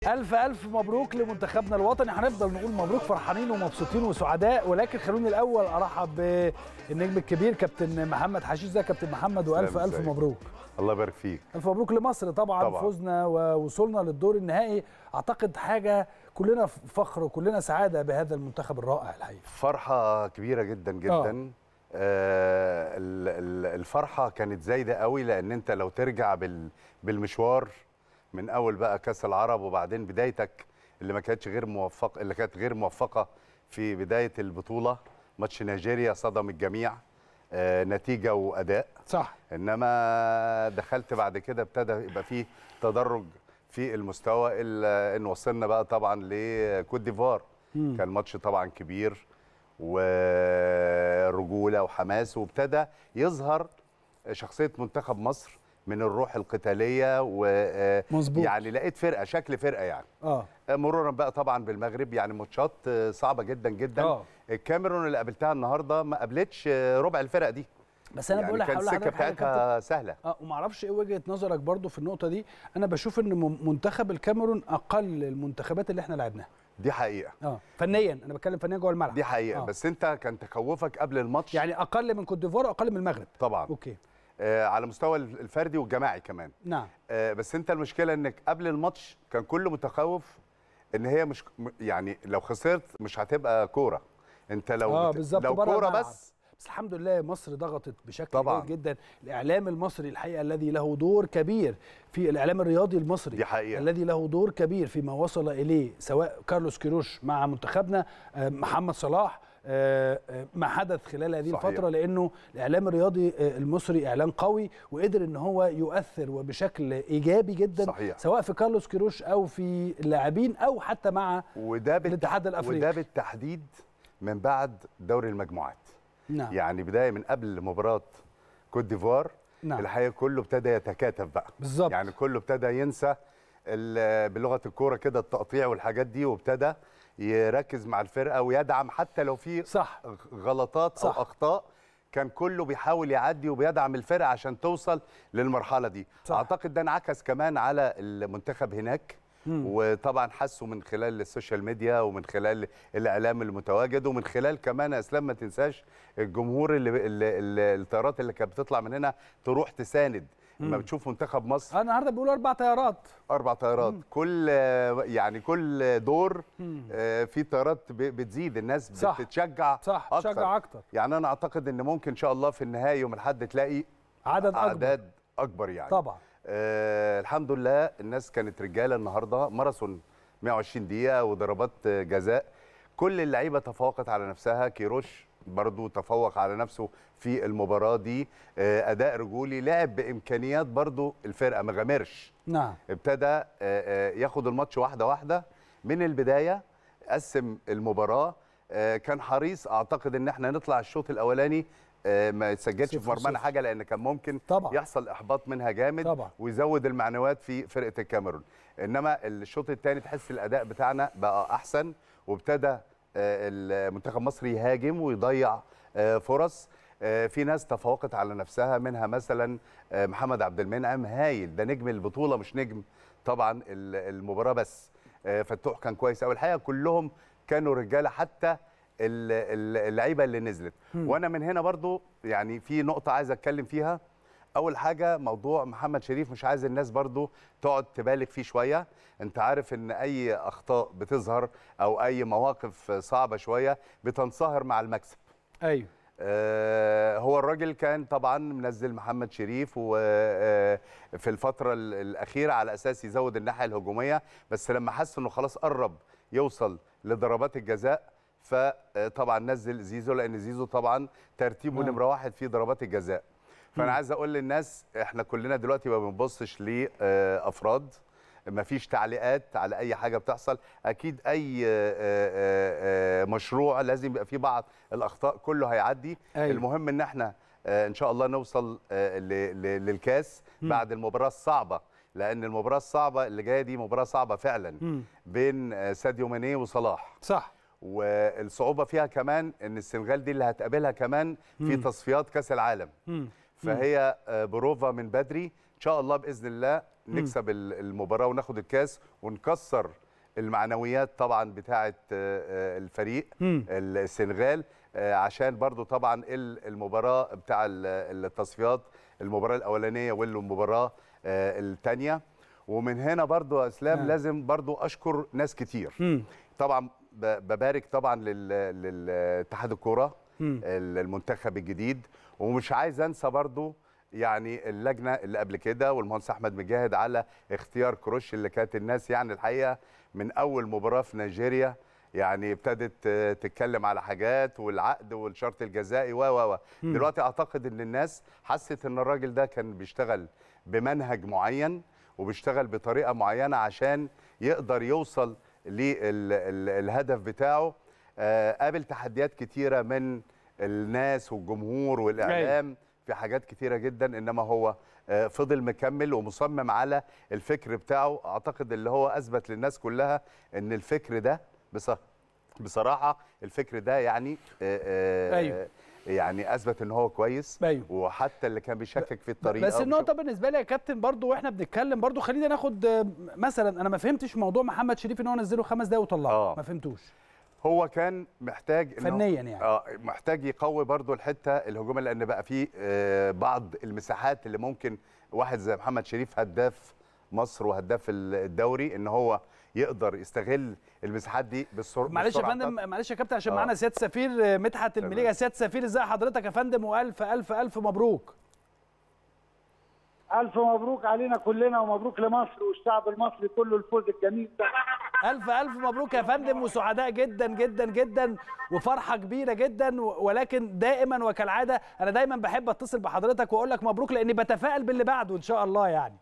ألف ألف مبروك لمنتخبنا الوطني هنفضل نقول مبروك فرحانين ومبسوطين وسعداء ولكن خلوني الأول أرحب بالنجم الكبير كابتن محمد حشيش ده كابتن محمد وألف تسلم، ألف ازيك؟ مبروك الله يبارك فيك ألف مبروك لمصر طبعا, طبعاً. فوزنا ووصولنا للدور النهائي أعتقد حاجة كلنا فخر وكلنا سعادة بهذا المنتخب الرائع الحقيقة فرحه كبيره جدا جدا آه ال- ال- الفرحه كانت زايده قوي لان انت لو ترجع بال بالمشوار من اول بقى كاس العرب وبعدين بدايتك اللي ما كانتش غير موفقه اللي كانت غير موفقه في بدايه البطوله ماتش نيجيريا صدم الجميع آه نتيجه واداء صح انما دخلت بعد كده ابتدى يبقى فيه تدرج في المستوى الا ان وصلنا بقى طبعا لكوت ديفوار كان ماتش طبعا كبير ورجوله وحماس وابتدى يظهر شخصيه منتخب مصر من الروح القتاليه و مظبوط. يعني لقيت فرقه شكل فرقه يعني اه مرورا بقى طبعا بالمغرب يعني ماتشات صعبه جدا جدا آه. الكاميرون اللي قابلتها النهارده ما قابلتش ربع الفرق دي بس أنا بقول يعني لك كان هقول السكه لحضرتك حاجة يا كابتن. بتاعتها سهله اه وما اعرفش ايه وجهه نظرك برضو في النقطه دي انا بشوف ان م- منتخب الكاميرون اقل المنتخبات اللي احنا لعبناها دي حقيقه اه فنيا انا بتكلم فنيا جوه الملعب دي حقيقه آه. بس انت كان تخوفك قبل الماتش يعني اقل من كوت ديفوار واقل من المغرب طبعا اوكي آه على مستوى الفردي والجماعي كمان نعم آه بس انت المشكله انك قبل الماتش كان كله متخوف ان هي مش م- يعني لو خسرت مش هتبقى كوره انت لو اه بت- بالظبط لو بره كوره الملعب. بس بس الحمد لله مصر ضغطت بشكل طبعاً. جيد جدا الاعلام المصري الحقيقه الذي له دور كبير في الاعلام الرياضي المصري دي حقيقة. الذي له دور كبير فيما وصل اليه سواء كارلوس كيروش مع منتخبنا آه، محمد صلاح آه، آه، ما حدث خلال هذه صحيح. الفتره لانه الاعلام الرياضي آه، المصري اعلام قوي وقدر ان هو يؤثر وبشكل ايجابي جدا صحيح. سواء في كارلوس كيروش او في اللاعبين او حتى مع وده بالتح... الاتحاد الأفريقي. وده بالتحديد من بعد دوري المجموعات نعم يعني بدايه من قبل مباراه كوت ديفوار نعم. الحقيقه كله ابتدى يتكاتف بقى بالظبط. يعني كله ابتدى ينسى ال- بلغه الكوره كده التقطيع والحاجات دي وابتدى يركز مع الفرقه ويدعم حتى لو في صح غلطات صح. او اخطاء كان كله بيحاول يعدي وبيدعم الفرقه عشان توصل للمرحله دي صح. اعتقد ده انعكس كمان على المنتخب هناك وطبعا حسوا من خلال السوشيال ميديا ومن خلال الاعلام المتواجد ومن خلال كمان يا اسلام ما تنساش الجمهور اللي, اللي, اللي الطيارات اللي كانت بتطلع من هنا تروح تساند لما بتشوف منتخب مصر آه، النهارده بيقولوا اربع طيارات اربع طيارات كل يعني كل دور آه، في طيارات ب- بتزيد الناس صح. بتتشجع صح أكتر. تشجع اكتر يعني انا اعتقد ان ممكن ان شاء الله في النهايه يوم الاحد تلاقي عدد اكبر اعداد اكبر يعني طبعا آه الحمد لله الناس كانت رجاله النهارده ماراثون 120 دقيقه وضربات آه، جزاء كل اللعيبه تفوقت على نفسها كيروش برضو تفوق على نفسه في المباراه دي آه اداء رجولي لعب بامكانيات برضو الفرقه ما غامرش نعم ابتدى آه، آه، ياخد الماتش واحده واحده من البدايه قسم المباراه آه، كان حريص اعتقد ان احنا نطلع الشوط الاولاني آه، ما يتسجلش في صفر مرمانا صفر. حاجه لان كان ممكن طبعا. يحصل احباط منها جامد طبعا. ويزود المعنويات في فرقه الكاميرون انما الشوط الثاني تحس الاداء بتاعنا بقى احسن وابتدى آه، المنتخب مصر يهاجم ويضيع آه، فرص آه، في ناس تفوقت على نفسها منها مثلا آه، محمد عبد المنعم هايل ده نجم البطوله مش نجم طبعا ال- المباراه بس آه، فتوح كان كويس قوي الحقيقه كلهم كانوا رجاله حتى ال- ال- اللعيبه اللي نزلت وانا من هنا برضو يعني في نقطه عايز اتكلم فيها اول حاجه موضوع محمد شريف مش عايز الناس برضو تقعد تبالغ فيه شويه انت عارف ان اي اخطاء بتظهر او اي مواقف صعبه شويه بتنصهر مع المكسب ايوه آه، هو الراجل كان طبعا منزل محمد شريف وفي الفترة ال- الأخيرة على أساس يزود الناحية الهجومية بس لما حس إنه خلاص قرب يوصل لضربات الجزاء فطبعا نزل زيزو لأن زيزو طبعا ترتيبه نعم. نمرة واحد في ضربات الجزاء فأنا عايز أقول للناس إحنا كلنا دلوقتي ما بنبصش لأفراد مفيش تعليقات على اي حاجه بتحصل اكيد اي آه، آه، آه، مشروع لازم يبقى فيه بعض الاخطاء كله هيعدي أيوة. المهم ان احنا آه، ان شاء الله نوصل آه، ل- ل- للكاس بعد المباراه الصعبه لان المباراه الصعبه اللي جايه دي مباراه صعبه فعلا بين آه، ساديو ماني وصلاح صح والصعوبه فيها كمان ان السنغال دي اللي هتقابلها كمان في تصفيات كاس العالم مم. فهي آه، بروفا من بدري ان شاء الله باذن الله نكسب ال- المباراه وناخد الكاس ونكسر المعنويات طبعا بتاعه آه، آه، الفريق مم. السنغال آه، عشان برضو طبعا ال- المباراه بتاع ال- التصفيات المباراه الاولانيه والمباراه الثانيه ومن هنا برضو يا اسلام نعم. لازم برضو اشكر ناس كتير مم. طبعا ب- ببارك طبعا لل- للاتحاد الكوره مم. المنتخب الجديد ومش عايز انسى برضو يعني اللجنه اللي قبل كده والمهندس احمد مجاهد على اختيار كروش اللي كانت الناس يعني الحقيقه من اول مباراه في نيجيريا يعني ابتدت آه، تتكلم على حاجات والعقد والشرط الجزائي و و و دلوقتي اعتقد ان الناس حست ان الراجل ده كان بيشتغل بمنهج معين وبيشتغل بطريقه معينه عشان يقدر يوصل للهدف بتاعه آه، قابل تحديات كتيره من الناس والجمهور والاعلام في حاجات كتيره جدا انما هو آه، فضل مكمل ومصمم على الفكر بتاعه اعتقد اللي هو اثبت للناس كلها ان الفكر ده بص- بصراحه الفكر ده يعني آه، آه، أيوه. يعني اثبت ان هو كويس أيوه. وحتى اللي كان بيشكك في الطريقه بس وبيشك- النقطة بالنسبة لي يا كابتن برضو واحنا بنتكلم برضو خلينا ناخد آه، مثلا انا ما فهمتش موضوع محمد شريف ان هو نزله خمس دقايق وطلعه آه. ما فهمتوش هو كان محتاج إن هو- فنيا يعني. اه محتاج يقوي برضو الحته الهجوميه لان بقى في آه بعض المساحات اللي ممكن واحد زي محمد شريف هداف مصر وهداف ال- الدوري ان هو يقدر يستغل المساحات دي بالسرعه معلش يا فندم معلش يا كابتن عشان آه. معانا سياده سفير آه، مدحت تمام. المليجه سياده سفير ازي حضرتك يا فندم والف الف الف مبروك ألف مبروك علينا كلنا ومبروك لمصر والشعب المصري كله الفوز الجميل ده الف الف مبروك يا فندم وسعداء جدا جدا جدا وفرحه كبيره جدا و- ولكن دائما وكالعاده انا دايما بحب اتصل بحضرتك واقول لك مبروك لاني بتفائل باللي بعده ان شاء الله يعني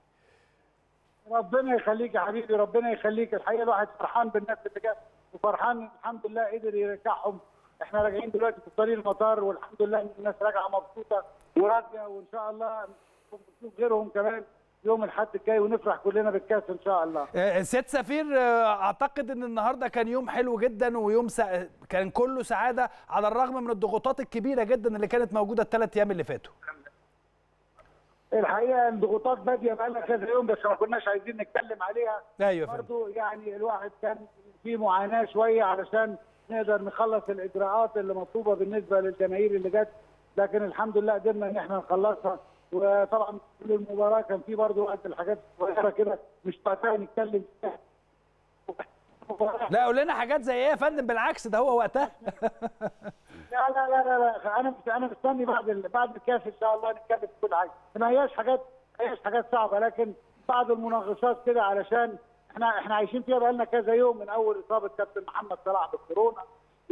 ربنا يخليك يا حبيبي ربنا يخليك الحقيقه الواحد فرحان بالناس اللي جت وفرحان الحمد لله قدر يرجعهم احنا راجعين دلوقتي في طريق المطار والحمد لله ان الناس راجعه مبسوطه وراضيه وان شاء الله نشوف غيرهم كمان يوم الاحد الجاي ونفرح كلنا بالكاس ان شاء الله آه، سياده سفير آه، اعتقد ان النهارده كان يوم حلو جدا ويوم سع... كان كله سعاده على الرغم من الضغوطات الكبيره جدا اللي كانت موجوده الثلاث ايام اللي فاتوا الحقيقه الضغوطات باديه بقى لها كذا يوم بس ما كناش عايزين نتكلم عليها ايوه يا فندم برضو يعني الواحد كان في معاناه شويه علشان نقدر نخلص الاجراءات اللي مطلوبه بالنسبه للجماهير اللي جت لكن الحمد لله قدرنا ان احنا نخلصها وطبعا كل المباراه كان في برضو وقت الحاجات الصغيره كده مش وقتها نتكلم فيها لا قول لنا حاجات زي ايه يا فندم بالعكس ده هو وقتها لا لا لا لا, لا. انا انا مستني بعد ال... بعد الكاس ان شاء الله نتكلم في كل حاجه ما هياش حاجات ما هياش حاجات صعبه لكن بعض المناقشات كده علشان احنا احنا عايشين فيها بقالنا كذا يوم من اول اصابه كابتن محمد صلاح بالكورونا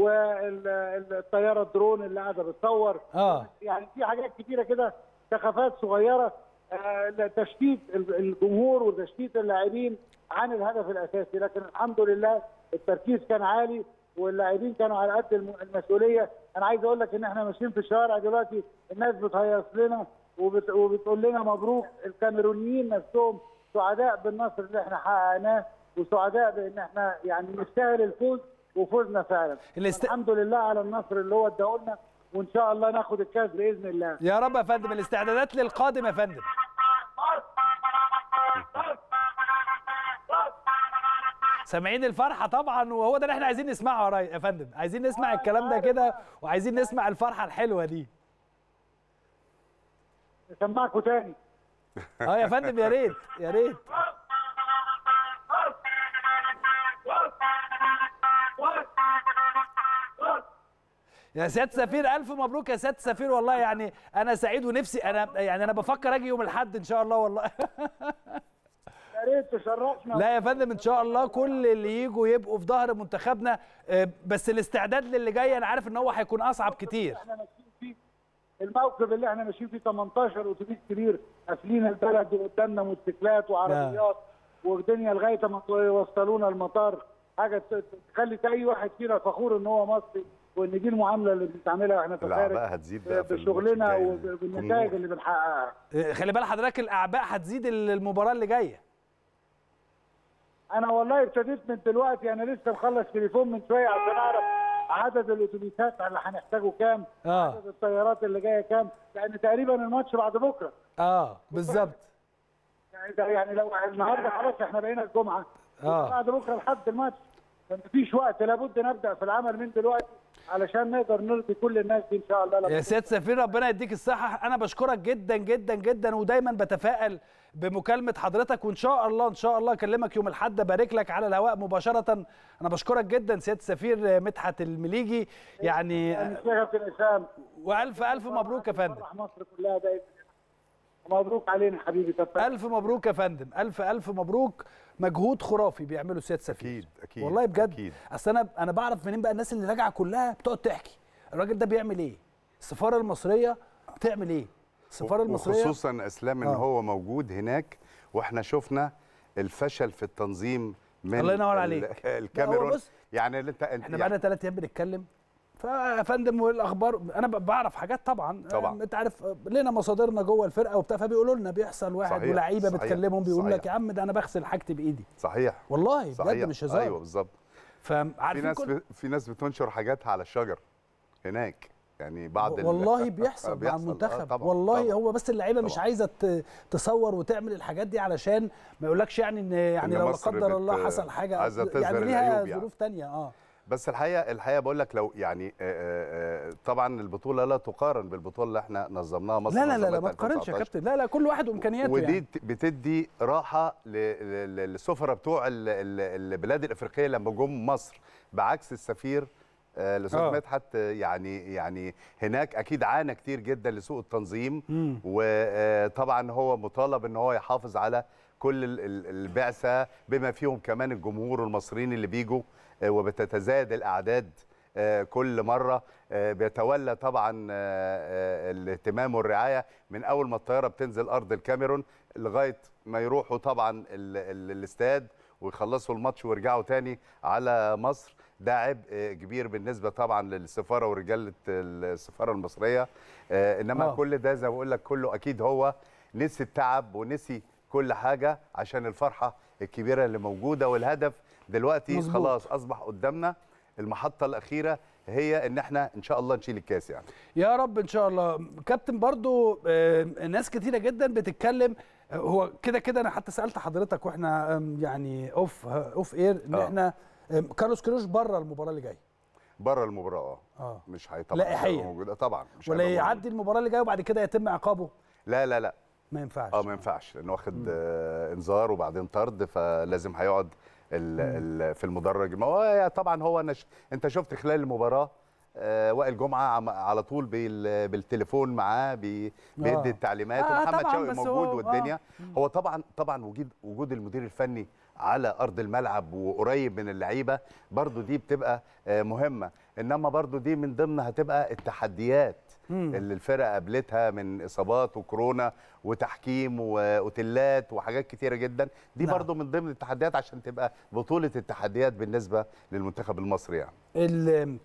والطياره الدرون اللي قاعده بتصور اه يعني في حاجات كتيره كده سخافات صغيره آه، تشتيت الجمهور وتشتيت اللاعبين عن الهدف الاساسي لكن الحمد لله التركيز كان عالي واللاعبين كانوا على قد الم- المسؤوليه انا عايز اقول لك ان احنا ماشيين في الشوارع دلوقتي الناس بتهيص لنا وبت... وبتقول لنا مبروك الكاميرونيين نفسهم سعداء بالنصر اللي احنا حققناه وسعداء بان احنا يعني نستاهل الفوز وفوزنا فعلا الاست- الحمد لله على النصر اللي هو اداهولنا وان شاء الله ناخد الكاس باذن الله يا رب يا فندم الاستعدادات للقادم يا فندم سامعين الفرحه طبعا وهو ده اللي احنا عايزين نسمعه يا ري- يا فندم عايزين نسمع الكلام ده كده وعايزين نسمع الفرحه الحلوه دي نسمعكم تاني اه يا فندم يا ريت يا ريت يا سياده سفير الف مبروك يا سياده سفير والله يعني انا سعيد ونفسي انا يعني انا بفكر اجي يوم الاحد ان شاء الله والله يا ريت تشرفنا لا يا فندم ان شاء الله كل اللي يجوا يبقوا في ظهر منتخبنا آه، بس الاستعداد للي جاي انا عارف ان هو هيكون اصعب كتير احنا ماشيين فيه الموقف اللي احنا ماشيين فيه 18 اتوبيس كبير قافلين البلد وقدامنا موتوسيكلات وعربيات والدنيا لغايه ما يوصلونا المطار حاجه ت- تخلي اي واحد فينا فخور ان هو مصري وان دي المعامله اللي بنتعاملها احنا في الأعباء الخارج هتزيد بقى في بشغلنا الماتش الجاي. وبالنتائج اللي بنحققها آه، خلي بال حضرتك الاعباء هتزيد المباراه اللي جايه انا والله ابتديت من دلوقتي انا لسه مخلص تليفون من شويه عشان اعرف عدد الاتوبيسات اللي هنحتاجه كام آه. عدد الطيارات اللي جايه كام لان تقريبا الماتش بعد بكره اه بالظبط ده يعني لو النهارده خلاص احنا بقينا الجمعه آه. بعد بكره لحد الماتش فمفيش وقت لابد نبدا في العمل من دلوقتي علشان نقدر نرضي كل الناس دي ان شاء الله لما يا سيادة سفير ربنا يديك الصحة أنا بشكرك جدا جدا جدا ودايما بتفائل بمكالمة حضرتك وإن شاء الله إن شاء الله أكلمك يوم الأحد أبارك لك على الهواء مباشرة أنا بشكرك جدا سيادة السفير مدحت المليجي يعني يعني الشيخ عبد الاسلام وألف ألف مبروك يا فندم فرح مصر كلها دايما مبروك علينا حبيبي كفايه ألف مبروك يا فندم ألف ألف مبروك مجهود خرافي بيعمله سيادة السفير اكيد اكيد والله بجد اكيد اصل انا انا بعرف منين بقى الناس اللي راجعه كلها بتقعد تحكي الراجل ده بيعمل ايه السفاره المصريه بتعمل ايه السفاره المصريه وخصوصا اسلام ان آه. هو موجود هناك واحنا شفنا الفشل في التنظيم من الله ينور ال- عليك. الكاميرون لا، هو بص، يعني اللي انت انت احنا يعني بقالنا ثلاث ايام بنتكلم فيا فندم والاخبار انا ب- بعرف حاجات طبعا طبعا. آه، انت عارف آه، لنا مصادرنا جوه الفرقه وبتاع فبيقولوا لنا بيحصل واحد صحيح، ولاعيبه صحيح، بتكلمهم بيقول لك صحيح. يا عم ده انا بغسل حاجتي بايدي صحيح والله صحيح بجد مش هزار ايوه بالظبط في فعارفين ناس كل... ب... في ناس بتنشر حاجاتها على الشجر هناك يعني بعض ال- والله بيحصل مع بيحصل. آه، المنتخب طبعا والله طبعا. هو بس اللعيبه مش طبعا. عايزه ت- تصور وتعمل الحاجات دي علشان ما يقولكش يعني ان يعني إن لو لا مصر قدر بت- الله حصل حاجه عايزة تظهر يعني ليها العيوب يعني. ظروف تانية اه بس الحقيقه الحقيقه بقول لك لو يعني آه، آه، آه، طبعا البطوله لا تقارن بالبطوله اللي احنا نظمناها مصر لا لا لا, لا نظمتها ما تقارنش يا 2019. كابتن لا لا كل واحد وامكانياته ودي يعني. ت- بتدي راحه ل- ل- ل- للسفراء بتوع ال- ال- البلاد الافريقيه لما جم مصر بعكس السفير آه، الاستاذ آه. مدحت آه، يعني يعني هناك اكيد عانى كتير جدا لسوء التنظيم مم. وطبعا هو مطالب ان هو يحافظ على كل ال- ال- البعثه بما فيهم كمان الجمهور المصريين اللي بيجوا آه، وبتتزايد الاعداد آه، كل مره آه، بيتولى طبعا آه، آه، الاهتمام والرعايه من اول ما الطياره بتنزل ارض الكاميرون لغايه ما يروحوا طبعا ال- ال- الاستاد ويخلصوا الماتش ويرجعوا تاني على مصر ده عبء كبير بالنسبه طبعا للسفاره ورجاله السفاره المصريه آه، انما آه. آه. كل ده زي ما بقول لك كله اكيد هو نسي التعب ونسي كل حاجه عشان الفرحه الكبيره اللي موجوده والهدف دلوقتي مظبوط. مزبوط. خلاص اصبح قدامنا المحطه الاخيره هي ان احنا ان شاء الله نشيل الكاس يعني يا رب ان شاء الله كابتن برضو آه، ناس كتيره جدا بتتكلم آه، هو كده كده انا حتى سالت حضرتك واحنا آم، يعني اوف اوف اير ان آه. احنا آم، كارلوس كيروش بره المباراه اللي جايه بره المباراه آه. اه مش هي طبعا لائحياً. هيبقى موجود. آه، طبعا مش ولا هيبقى موجود. يعدي المباراه اللي جايه وبعد كده يتم عقابه لا لا لا ما ينفعش اه ما ينفعش لانه واخد آه انذار وبعدين طرد فلازم هيقعد ال ال في المدرج ما هو طبعا هو أنا ش... انت شفت خلال المباراه آه وائل جمعه عم- على طول بال... بالتليفون معاه بي... بيدي آه. التعليمات آه، ومحمد طبعاً، شوقي بس موجود هو- والدنيا هو طبعا طبعا وجود وجود المدير الفني على ارض الملعب وقريب من اللعيبه برضو دي بتبقى آه مهمه انما برضو دي من ضمن هتبقى التحديات مم. اللي الفرقه قابلتها من اصابات وكورونا وتحكيم واوتيلات وحاجات كتيره جدا دي نعم. برضو من ضمن التحديات عشان تبقى بطوله التحديات بالنسبه للمنتخب المصري يعني ال-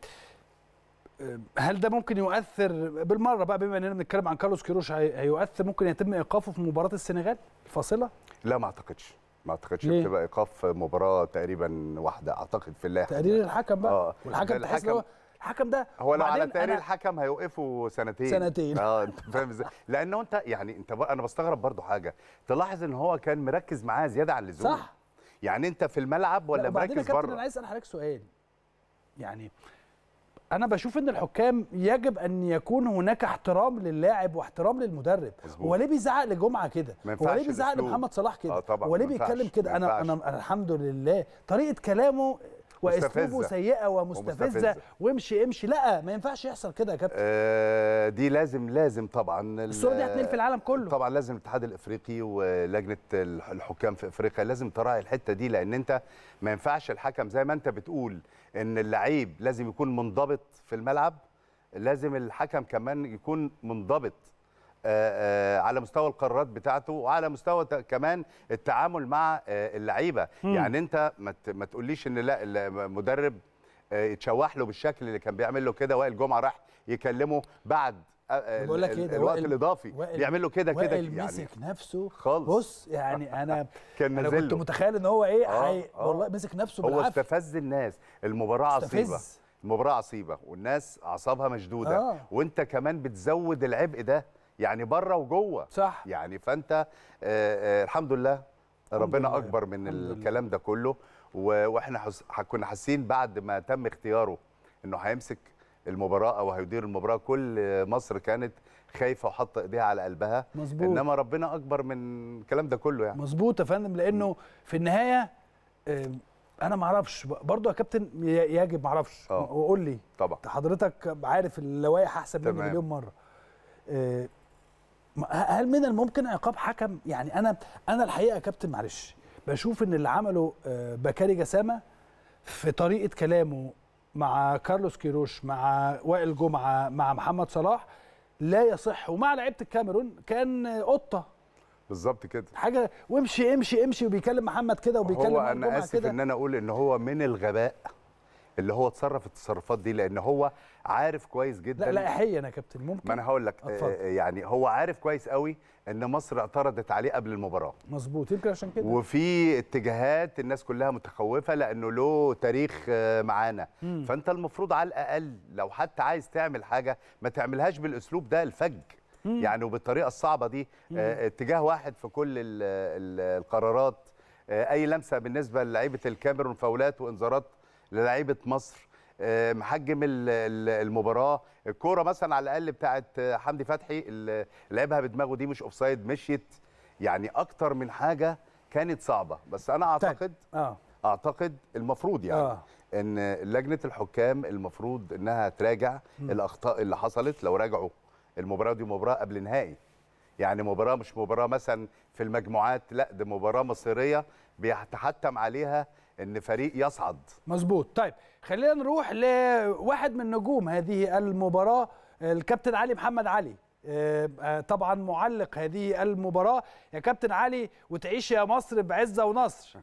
هل ده ممكن يؤثر بالمره بقى بما اننا بنتكلم عن كارلوس كيروش هي- هيؤثر ممكن يتم ايقافه في مباراه السنغال الفاصله لا ما اعتقدش ما اعتقدش ليه؟ بتبقى ايقاف مباراه تقريبا واحده اعتقد في اللائحه تقرير الحكم بقى آه. والحكم ده تحس إن هو الحكم ده هو لو على وبعدين تقرير أنا- الحكم هيوقفوا سنتين سنتين. اه انت فاهم ازاي لانه انت يعني انت بقى انا بستغرب برضو حاجه تلاحظ ان هو كان مركز معاه زياده عن اللزوم صح يعني انت في الملعب ولا لا، وبعدين يا مركز كابتن انا بره عايز اسال حضرتك سؤال يعني انا بشوف ان الحكام يجب ان يكون هناك احترام للاعب واحترام للمدرب مظبوط. هو ليه بيزعق لجمعه كده ما هو ينفعش ليه بيزعق الأسلوب. لمحمد صلاح كده آه طبعاً، هو ليه ما ينفعش، بيتكلم كده ما انا ينفعش. انا أنا الحمد لله طريقه كلامه واسلوبه مستفزة. سيئه ومستفزه ومستفزة. وامشي امشي لا ما ينفعش يحصل كده يا كابتن آه دي لازم لازم طبعا ال- الصوره دي هتنقل في العالم كله طبعا لازم الاتحاد الافريقي ولجنه الح- الحكام في افريقيا لازم تراعي الحته دي لان انت ما ينفعش الحكم زي ما انت بتقول ان اللعيب لازم يكون منضبط في الملعب لازم الحكم كمان يكون منضبط آه، آه، على مستوى القرارات بتاعته وعلى مستوى ت- كمان التعامل مع آه، اللعيبه يعني انت ما ت- ما تقوليش ان لا المدرب آه، يتشوح له بالشكل اللي كان بيعمل له كده وائل جمعه راح يكلمه بعد آه، آه، بقول لك ال- ايه ده الوقت وائل- الاضافي وائل- بيعمل له كده كده وائل يعني مسك نفسه خالص. بص يعني انا كان انا نازل كنت له. متخيل ان هو ايه آه، حي... آه. والله مسك نفسه هو بالعافيه استفز الناس المباراه عصيبه استفز. المباراه عصيبه والناس اعصابها مشدوده آه. وانت كمان بتزود العبء ده يعني بره وجوه صح يعني فانت آه، آه، الحمد لله ربنا لله. اكبر من الحمد لله. الكلام ده كله و- واحنا حس... كنا حاسين بعد ما تم اختياره انه هيمسك المباراه او هيدير المباراه كل مصر كانت خايفه وحاطه ايديها على قلبها مظبوط انما ربنا اكبر من الكلام ده كله يعني مظبوط يا فندم لانه في النهايه آه، انا ما اعرفش برضه يا كابتن ي- يجب ما اعرفش آه. وقول لي طبعا حضرتك عارف اللوائح احسن مني تمام. مليون مره آه، ما- هل من الممكن عقاب حكم يعني انا انا الحقيقه يا كابتن معلش بشوف ان اللي عمله آه، بكاري جسامه في طريقه كلامه مع كارلوس كيروش مع وائل جمعه مع محمد صلاح لا يصح ومع لعيبه الكاميرون كان آه، قطه بالظبط كده حاجه وامشي امشي امشي وبيكلم محمد كده وبيكلم هو وائل انا جمعة اسف كده ان انا اقول ان هو من الغباء اللي هو اتصرف التصرفات دي لان هو عارف كويس جدا لا لائحيا يا كابتن ممكن ما انا هقول لك اتفضل. آه، يعني هو عارف كويس قوي ان مصر اعترضت عليه قبل المباراه مظبوط يمكن عشان كده وفي اتجاهات الناس كلها متخوفه لانه له تاريخ آه، معانا مم. فانت المفروض على الاقل لو حتى عايز تعمل حاجه ما تعملهاش بالاسلوب ده الفج مم. يعني وبالطريقه الصعبه دي آه، اتجاه واحد في كل ال ال القرارات آه، اي لمسه بالنسبه للعيبه الكاميرون فاولات وانذارات للعيبه مصر آه، محجم ال- ال- المباراه الكوره مثلا على الاقل بتاعت آه، حمدي فتحي اللي لعبها بدماغه دي مش اوفسايد مشيت يعني اكتر من حاجه كانت صعبه بس انا اعتقد اه اعتقد المفروض يعني آه. آه. ان لجنه الحكام المفروض انها تراجع الاخطاء اللي حصلت لو راجعوا المباراه دي مباراه قبل نهائي يعني مباراه مش مباراه مثلا في المجموعات لا دي مباراه مصيريه بيتحتم عليها ان فريق يصعد مظبوط طيب خلينا نروح لواحد من نجوم هذه المباراة الكابتن علي محمد علي آه، آه، طبعا معلق هذه المباراة يا كابتن علي وتعيش يا مصر بعزة ونصر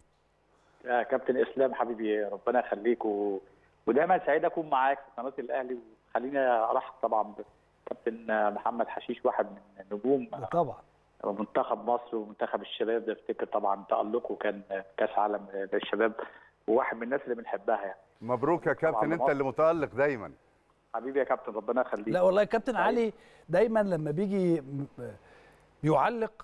يا كابتن اسلام حبيبي ربنا يخليك و... ودايما سعيد اكون معاك في قناه الاهلي وخليني ارحب طبعا بكابتن محمد حشيش واحد من نجوم طبعا منتخب مصر ومنتخب الشباب ده افتكر طبعا تالقه كان كاس عالم للشباب وواحد من الناس اللي بنحبها يعني مبروك يا كابتن طبعاً انت مصر. اللي متالق دايما حبيبي يا كابتن ربنا يخليك لا والله كابتن طيب. علي دايما لما بيجي م- بيعلق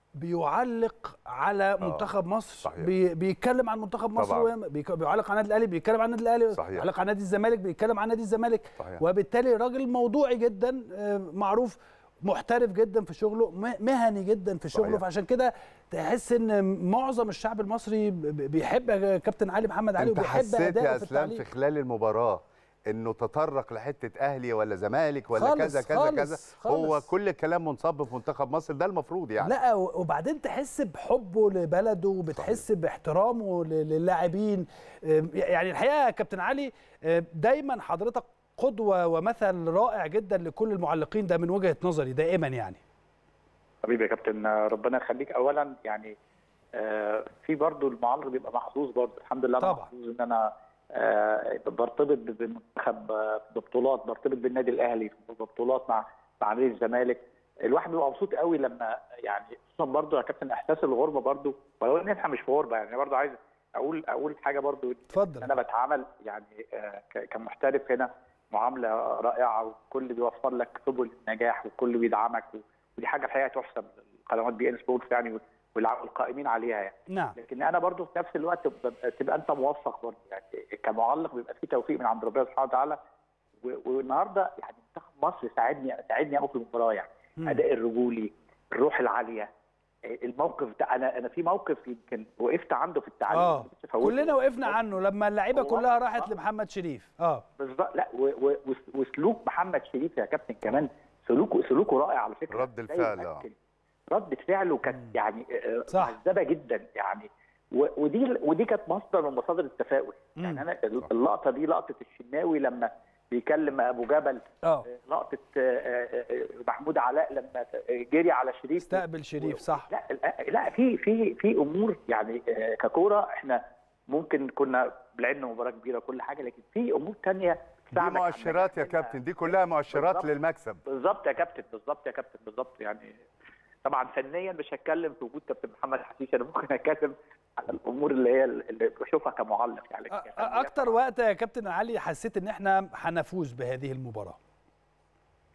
بيعلق على منتخب مصر صحيح. بي بيتكلم عن منتخب مصر طبعاً. وياما- بيك- بيعلق عن النادي الاهلي بيتكلم عن النادي الاهلي صحيح. بيعلق عن نادي الزمالك بيتكلم عن نادي الزمالك صحيح. وبالتالي راجل موضوعي جدا آه، معروف محترف جدا في شغله م- مهني جدا في شغله صحيح. فعشان كده تحس ان معظم الشعب المصري ب- ب- بيحب يا كابتن علي محمد علي انت وبيحب حسيت اداؤه يا في اسلام التعليق في خلال المباراه انه تطرق لحته اهلي ولا زمالك ولا خالص، كذا كذا خالص، كذا خالص. هو كل الكلام منصب في منتخب مصر ده المفروض يعني لا وبعدين تحس بحبه لبلده وبتحس باحترامه ل- للاعبين آم، يعني الحقيقه يا كابتن علي آم، دايما حضرتك قدوه ومثل رائع جدا لكل المعلقين ده من وجهه نظري دائما يعني حبيبي يا كابتن ربنا يخليك اولا يعني آه، في برضو المعلق بيبقى محظوظ برضو الحمد لله انا طبعا. محظوظ ان انا آه، برتبط بالمنتخب آه، ببطولات برتبط بالنادي الاهلي في بطولات مع مع نادي الزمالك الواحد بيبقى مبسوط قوي لما يعني خصوصا برضو يا كابتن احساس الغربه برضو ولو ان احنا مش في غربه يعني أنا برضو عايز اقول اقول حاجه برضو اتفضل انا بتعامل يعني آه، ك- كمحترف هنا معامله رائعه والكل بيوفر لك سبل النجاح والكل بيدعمك و- ودي حاجه الحقيقه تحسب لقنوات بي ان سبورتس يعني والع- والقائمين عليها يعني نعم لكن انا برضو في نفس الوقت ببقى- تبقى انت موفق برضو يعني كمعلق بيبقى في توفيق من عند ربنا سبحانه وتعالى و- والنهارده يعني منتخب مصر ساعدني ساعدني قوي في المباراه يعني مم. اداء الرجولي الروح العاليه الموقف ده انا انا في موقف يمكن وقفت عنده في التعليم اه كنت فوته. كلنا وقفنا عنه لما اللعيبه هو- كلها راحت آه. لمحمد شريف اه بالظبط لا و- و- وس- وسلوك محمد شريف يا كابتن كمان سلوكه سلوكه رائع على فكره رد زي الفعل، ما آه. قلت. رده فعله كانت يعني آه، صح. مهذبه جدا يعني و- ودي ودي كانت مصدر من مصادر التفاؤل مم. يعني انا اللقطه دي لقطه الشناوي لما بيكلم ابو جبل اه آه، لقطه آه، آه، آه، محمود علاء لما جري على شريف استقبل شريف صح لا لا في في في امور يعني آه، ككوره احنا ممكن كنا لعبنا مباراه كبيره وكل حاجه لكن في امور تانية دي تساعدك على مؤشرات يا إنك- كابتن دي كلها مؤشرات بالظبط. للمكسب بالظبط يا كابتن بالظبط يا كابتن بالظبط يعني طبعا فنيا مش هتكلم في وجود كابتن محمد حشيش انا ممكن اتكلم على الامور اللي هي اللي بشوفها كمعلق يعني أ- أ- كفنياً اكتر طبعاً. وقت يا كابتن علي حسيت ان احنا هنفوز بهذه المباراه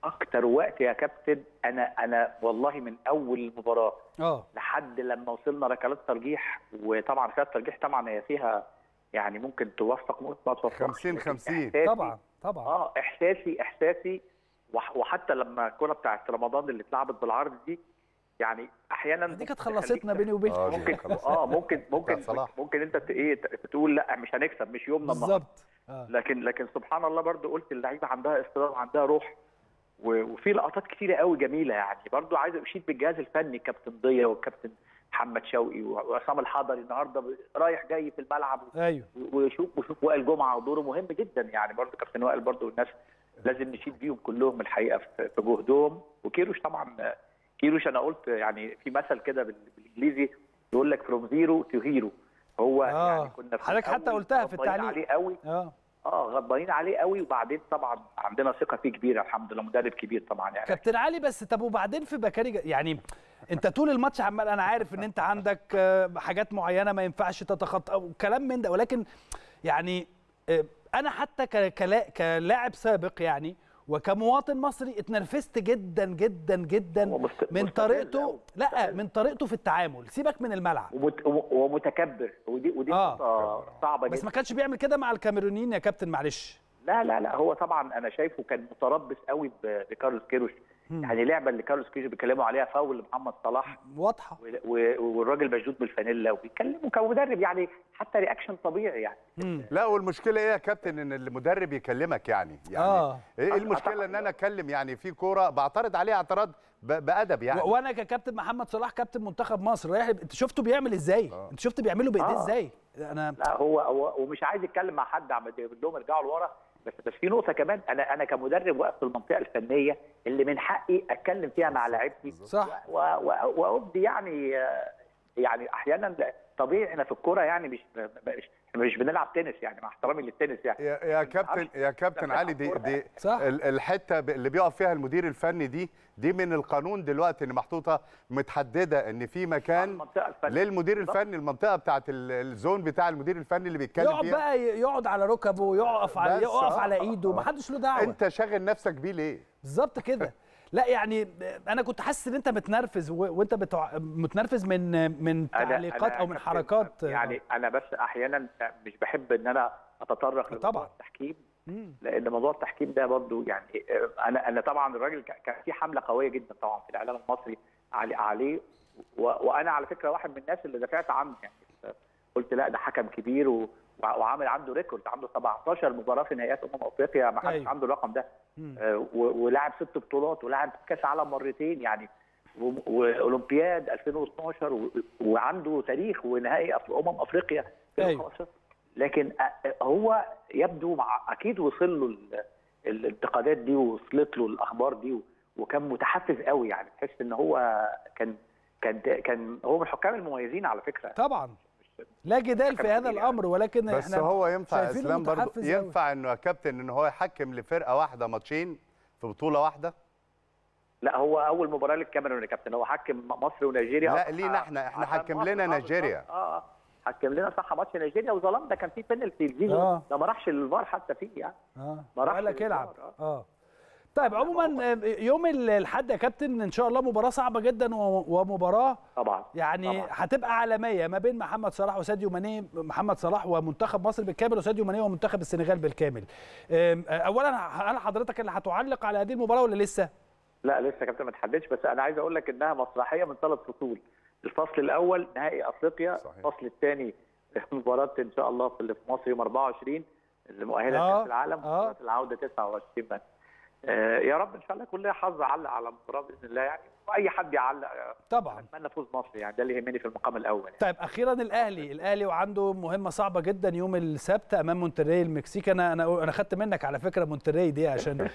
اكتر وقت يا كابتن انا انا والله من اول المباراه اه لحد لما وصلنا ركلات ترجيح وطبعا ركلات ترجيح طبعا هي فيها يعني ممكن توفق ممكن ما توفقش 50 لكن 50. إحساسي- طبعا طبعا اه احساسي احساسي وح- وحتى لما الكره بتاعت رمضان اللي اتلعبت بالعرض دي يعني احيانا دي كانت ممكن خلصتنا تخليك- بيني وبين آه، دي ممكن خلاص. اه ممكن ممكن بتاعت صلاح. ممكن انت ت- ايه ت- تقول لا مش هنكسب مش يومنا النهارده بالظبط آه. لكن لكن سبحان الله برضو قلت اللعيبه عندها اصرار وعندها روح و- وفي لقطات كتيره قوي جميله يعني برضو عايز اشيد بالجهاز الفني كابتن ضيا والكابتن محمد شوقي وعصام الحضري النهارده ب- رايح جاي في الملعب ايوه وشوف وشوف وائل جمعه ودوره مهم جدا يعني برضو كابتن وائل برضو الناس لازم نشيد بيهم كلهم الحقيقه في في جهدهم وكيروش طبعا كيروش انا قلت يعني في مثل كده بال- بالانجليزي يقول لك فروم زيرو تو هيرو هو آه. يعني كنا في حضرتك حتى الأول قلتها في غضبانين التعليق. عليه قوي اه اه غضبانين عليه قوي وبعدين طبعا عندنا ثقه فيه كبيره الحمد لله مدرب كبير طبعا يعني كابتن علي بس طب وبعدين في بكاري ج- يعني انت طول الماتش عمال انا عارف ان انت عندك آه، حاجات معينه ما ينفعش تتخطى او كلام من ده ولكن يعني آه، انا حتى ك- كلا- كلاعب سابق يعني وكمواطن مصري اتنرفزت جدا جدا جدا هو مست- من مستفز طريقته أوي. لا من طريقته في التعامل سيبك من الملعب ومت... ومتكبر ودي ودي آه. نقطه صعبه بس جدا ما كانش بيعمل كده مع الكاميرونيين يا كابتن معلش لا لا لا هو طبعا انا شايفه كان متربص قوي ب- بكارلوس كيروش يعني لعبه اللي كارلوس كيروش بيتكلموا عليها فاول محمد صلاح واضحه و- و- والراجل مشدود بالفانيلا وبيتكلموا كمدرب يعني حتى رياكشن طبيعي يعني مم. لا والمشكله ايه يا كابتن ان المدرب يكلمك يعني يعني آه. ايه المشكله ان انا اتكلم يعني في كوره بعترض عليه اعتراض ب- بادب يعني و- وانا ككابتن محمد صلاح كابتن منتخب مصر رايح انت شفته بيعمل ازاي انت شفت بيعمله بايديه آه. ازاي انا لا هو هو ومش عايز يتكلم مع حد عم بيقول لهم ارجعوا لورا بس بس في نقطه كمان انا انا كمدرب واقف في المنطقه الفنيه اللي من حقي اتكلم فيها مع لاعبتي صح. و- و- وابدي يعني آه، يعني احيانا طبيعي احنا في الكوره يعني مش مش مش بنلعب تنس يعني مع احترامي للتنس يعني يا يا كابتن يا كابتن علي دي دي صح. ال- الحته ب- اللي بيقف فيها المدير الفني دي دي من القانون دلوقتي ان محطوطه متحدده ان في مكان المنطقة الفنية. للمدير بالظبط. الفني المنطقه بتاعت ال- الزون بتاع المدير الفني اللي بيتكلم يقعد فيها بقى ي- يقعد على ركبه يقف على بس، يقف آه، على آه، ايده آه. محدش له دعوه انت شاغل نفسك بيه ليه بالظبط كده لا يعني انا كنت حاسس ان انت متنرفز و- وانت بتوع... متنرفز من من أنا- تعليقات أنا او من كابتن، حركات يعني انا بس احيانا مش بحب ان انا اتطرق طبعاً. لموضوع التحكيم مم. لان موضوع التحكيم ده برضو يعني آه، انا انا طبعا الراجل ك- كان في حمله قويه جدا طبعا في الاعلام المصري علي- عليه و- وانا على فكره واحد من الناس اللي دافعت عنه يعني قلت لا ده حكم كبير و- وعامل عنده ريكورد عنده 17 مباراه في نهائيات امم افريقيا ما حدش أيوة. عنده الرقم ده مم. آه، و- ولاعب ست بطولات ولاعب كاس عالم مرتين يعني و- واولمبياد 2012 و- وعنده تاريخ ونهائي أف- امم افريقيا أيوة. 2015 لكن أ- هو يبدو مع اكيد وصل له ال- الانتقادات دي ووصلت له الاخبار دي و- وكان متحفز قوي يعني تحس ان هو كان كان كان هو من الحكام المميزين على فكره طبعا لا جدال في حكم هذا كبير يعني. الامر ولكن بس احنا هو ينفع شايفينه اسلام برضه متحفز أوي. ينفع انه يا كابتن ان هو يحكم لفرقه واحده ماتشين في بطوله واحده لا هو اول مباراه للكاميرون يا كابتن هو حكم مصر ونيجيريا لا، أصح- لينا إحنا، إحنا عشان حكم مصر. لنا آه، نيجيريا. بالظبط. اه اه حكم لنا صح ماتش نيجيريا وظلم ده كان فيه بينالتي الزيزو آه. ده ما راحش للفار حتى فيه يعني اه ما راحش قال لك للفار، العب آه. اه طيب عموما آه، يوم ال- الاحد يا كابتن ان شاء الله مباراه صعبه جدا و- ومباراه طبعا يعني طبعا. هتبقى عالميه ما بين محمد صلاح وساديو ماني محمد صلاح ومنتخب مصر بالكامل وساديو ماني ومنتخب السنغال بالكامل آم، آه، اولا هل حضرتك اللي هتعلق على هذه المباراه ولا لسه لا لسه يا كابتن ما تحددش بس انا عايز اقول لك انها مسرحيه من ثلاث فصول الفصل الاول نهائي افريقيا صحيح. الفصل الثاني مباراه ان شاء الله في اللي في مصر يوم 24 اللي مؤهله آه، لكاس العالم آه. مباراه العوده 29 بس آه يا رب ان شاء الله كل حظ علق على المباراه باذن الله يعني واي حد يعلق آه، طبعا اتمنى فوز مصر يعني ده اللي يهمني في المقام الاول يعني. طيب اخيرا الاهلي الاهلي وعنده مهمه صعبه جدا يوم السبت امام مونتري المكسيكي انا انا انا خدت منك على فكره مونتري دي عشان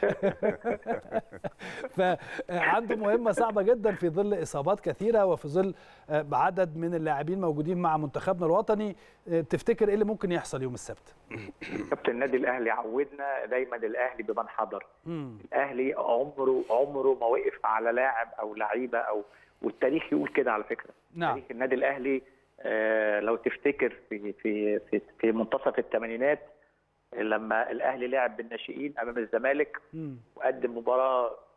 فعنده مهمه صعبه جدا في ظل اصابات كثيره وفي ظل آه، عدد من اللاعبين موجودين مع منتخبنا الوطني آه، تفتكر ايه اللي ممكن يحصل يوم السبت كابتن النادي الاهلي عودنا دايما الاهلي بمن حضر مم. الاهلي عمره عمره ما وقف على لاعب او لعيبه او والتاريخ يقول كده على فكره نعم تاريخ النادي الاهلي آه لو تفتكر في في في, في منتصف الثمانينات لما الاهلي لعب بالناشئين امام الزمالك مم. وقدم مباراه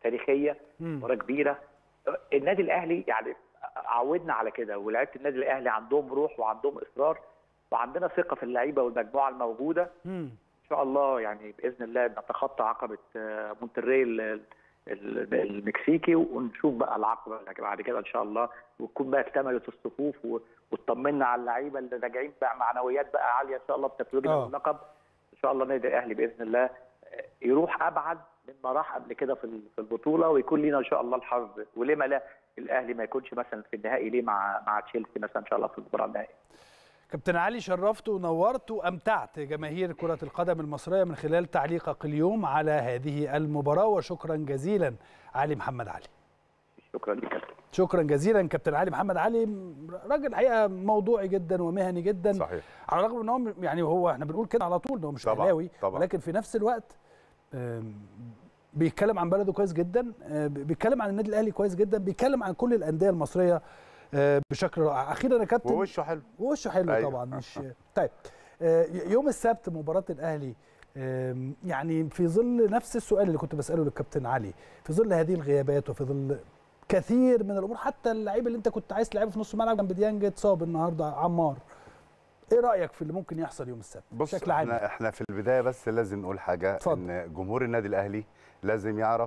تاريخيه مم. مباراه كبيره النادي الاهلي يعني عودنا على كده ولاعيبه النادي الاهلي عندهم روح وعندهم اصرار وعندنا ثقه في اللعيبه والمجموعه الموجوده مم. ان شاء الله يعني باذن الله نتخطى عقبه آه، مونتري ال- ال- المكسيكي ونشوف بقى العقبه اللي بعد كده ان شاء الله وتكون بقى اكتملت الصفوف و- واطمنا على اللعيبه اللي راجعين بقى معنويات بقى عاليه ان شاء الله بتتويجنا آه. باللقب ان شاء الله النادي الاهلي باذن الله آه، يروح ابعد مما راح قبل كده في ال- في البطوله ويكون لينا ان شاء الله الحظ وليه ما لا الاهلي ما يكونش مثلا في النهائي ليه مع مع تشيلسي مثلا ان شاء الله في المباراه النهائيه كابتن علي شرفت ونورت وامتعت جماهير كرة القدم المصرية من خلال تعليقك اليوم على هذه المباراة وشكرا جزيلا علي محمد علي شكرا لك شكرا جزيلا كابتن علي محمد علي راجل الحقيقه موضوعي جدا ومهني جدا صحيح على الرغم ان هو م- يعني هو احنا بنقول كده على طول ان هو مش طبعاً، اهلاوي طبعاً. ولكن في نفس الوقت آم، بيتكلم عن بلده كويس جدا آه، بيتكلم عن النادي الاهلي كويس جدا بيتكلم عن كل الانديه المصريه آه، بشكل رائع اخيرا يا كابتن ووشه حلو وشه حلو أيوة. طبعا مش طيب آه، يوم السبت مباراه الاهلي آم، يعني في ظل نفس السؤال اللي كنت بساله للكابتن علي في ظل هذه الغيابات وفي ظل كثير من الامور حتى اللعيب اللي انت كنت عايز تلعبه في نص الملعب جنب ديانج اتصاب النهارده عمار ايه رايك في اللي ممكن يحصل يوم السبت بص بشكل عام احنا احنا في البدايه بس لازم نقول حاجه اتفضل. ان جمهور النادي الاهلي لازم يعرف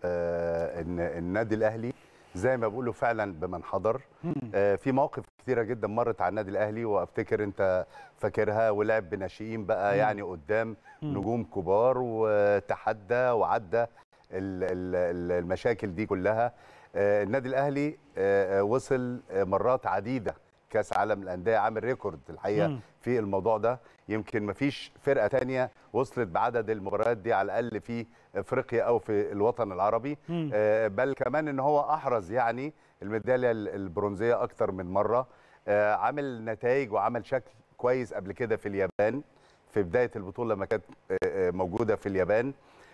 آه ان النادي الاهلي زي ما بيقولوا فعلا بمن حضر آه في مواقف كثيره جدا مرت على النادي الاهلي وافتكر انت فاكرها ولعب بناشئين بقى يعني قدام نجوم كبار وتحدى وعدى ال- ال- ال- المشاكل دي كلها آه النادي الاهلي آه آه، وصل آه، مرات عديده كاس عالم الانديه عامل ريكورد الحقيقه مم. في الموضوع ده يمكن ما فيش فرقه تانية وصلت بعدد المباريات دي على الاقل في افريقيا او في الوطن العربي مم. آه، بل كمان ان هو احرز يعني الميداليه ال- البرونزيه اكتر من مره آه، عامل نتائج وعمل شكل كويس قبل كده في اليابان في بدايه البطوله لما كانت آه، آه، موجوده في اليابان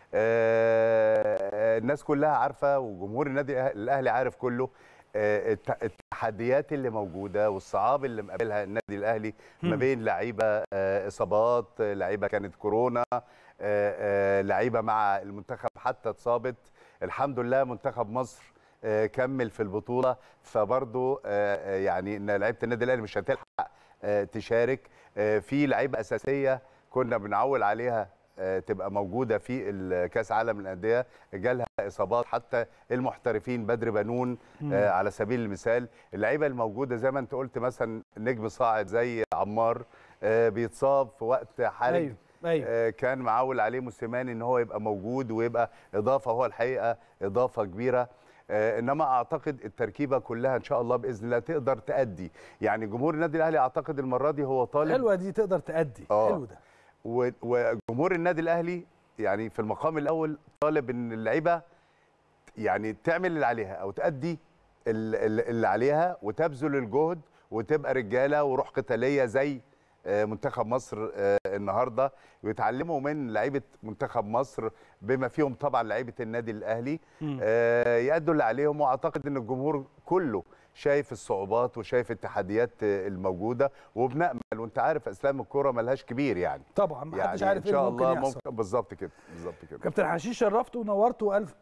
آه، الناس كلها عارفه وجمهور النادي الاهلي عارف كله آه، الت- التحديات اللي موجوده والصعاب اللي مقابلها النادي الاهلي ما بين لعيبه آه، اصابات آه، لعيبه كانت كورونا آه، آه، لعيبه مع المنتخب حتى اتصابت الحمد لله منتخب مصر آه، كمل في البطوله فبرضه آه، آه، يعني ان لعيبه النادي الاهلي مش هتلحق آه، تشارك آه، في لعيبه اساسيه كنا بنعول عليها آه، تبقى موجوده في ال- كاس عالم الانديه جالها اصابات حتى المحترفين بدر بنون آه، على سبيل المثال اللعيبه الموجوده زي ما انت قلت مثلا نجم صاعد زي عمار آه، بيتصاب في وقت حرج ايوه ايوه آه، كان معول عليه موسيماني ان هو يبقى موجود ويبقى اضافه هو الحقيقه اضافه كبيره آه، انما اعتقد التركيبه كلها ان شاء الله باذن الله تقدر تادي يعني جمهور النادي الاهلي اعتقد المره دي هو طالب حلوه دي تقدر تأدي آه. حلو ده و- وجمهور النادي الاهلي يعني في المقام الاول طالب ان اللعيبه يعني تعمل اللي عليها او تادي ال- ال- اللي عليها وتبذل الجهد وتبقى رجاله وروح قتاليه زي آه، منتخب مصر آه، النهارده ويتعلموا من لعيبه منتخب مصر بما فيهم طبعا لعيبه النادي الاهلي آه، يأدوا اللي عليهم واعتقد ان الجمهور كله شايف الصعوبات وشايف التحديات آه، الموجوده وبنأمل وانت عارف اسلام الكوره ملهاش كبير يعني طبعا ما حدش يعني عارف ان ايه شاء اللي ممكن الله يحصل ممكن بالظبط كده بالظبط كده كابتن حشيش شرفت ونورت والف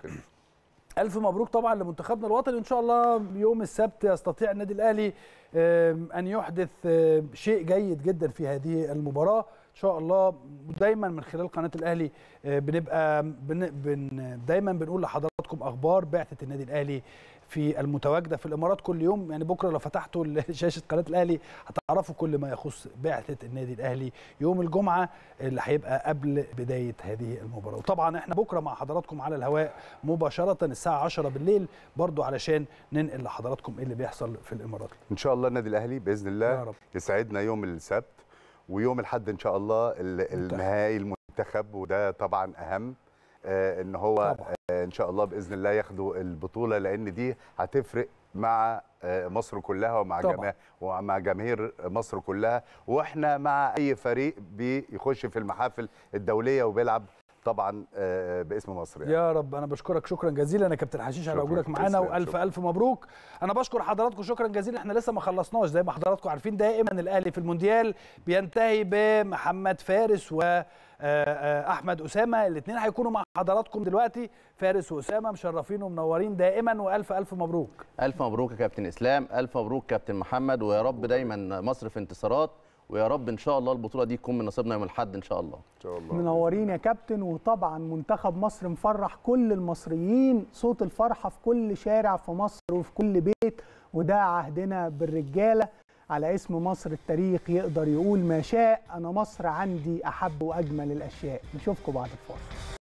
الف مبروك طبعا لمنتخبنا الوطني ان شاء الله يوم السبت يستطيع النادي الاهلي آم، ان يحدث آم، شيء جيد جدا في هذه المباراه ان شاء الله دايما من خلال قناه الاهلي آه، بنبقى بن بن دايما بنقول لحضراتكم اخبار بعثه النادي الاهلي في المتواجده في الامارات كل يوم يعني بكره لو فتحتوا شاشه قناه الاهلي هتعرفوا كل ما يخص بعثه النادي الاهلي يوم الجمعه اللي هيبقى قبل بدايه هذه المباراه وطبعا احنا بكره مع حضراتكم على الهواء مباشره الساعه 10 بالليل برضو علشان ننقل لحضراتكم ايه اللي بيحصل في الامارات ان شاء الله النادي الاهلي باذن يا الله رب. يسعدنا يوم السبت ويوم الاحد ان شاء الله ال- النهائي المنتخب وده طبعا اهم آه، ان هو طبعا. آه، ان شاء الله باذن الله ياخدوا البطوله لان دي هتفرق مع آه، مصر كلها ومع طبعا. جماهير ومع جماهير مصر كلها واحنا مع اي فريق بيخش في المحافل الدوليه وبيلعب طبعا آه، باسم مصر يعني. يا رب انا بشكرك شكرا جزيلا يا كابتن حشيش على شكراً. وجودك معانا تسلم. والف شكراً. الف مبروك انا بشكر حضراتكم شكرا جزيلا احنا لسه ما خلصناش زي ما حضراتكم عارفين دائما الاهلي في المونديال بينتهي بمحمد فارس واحمد اسامه الاثنين هيكونوا مع حضراتكم دلوقتي فارس واسامه مشرفين ومنورين دائما والف الف مبروك الف مبروك يا كابتن اسلام الف مبروك كابتن محمد ويا رب دايما مصر في انتصارات ويا رب ان شاء الله البطوله دي تكون من نصيبنا يوم الاحد ان شاء الله ان شاء الله منورين يا كابتن وطبعا منتخب مصر مفرح كل المصريين صوت الفرحة في كل شارع في مصر وفي كل بيت وده عهدنا بالرجالة على اسم مصر التاريخ يقدر يقول ما شاء أنا مصر عندي أحب وأجمل الأشياء نشوفكم بعد الفاصل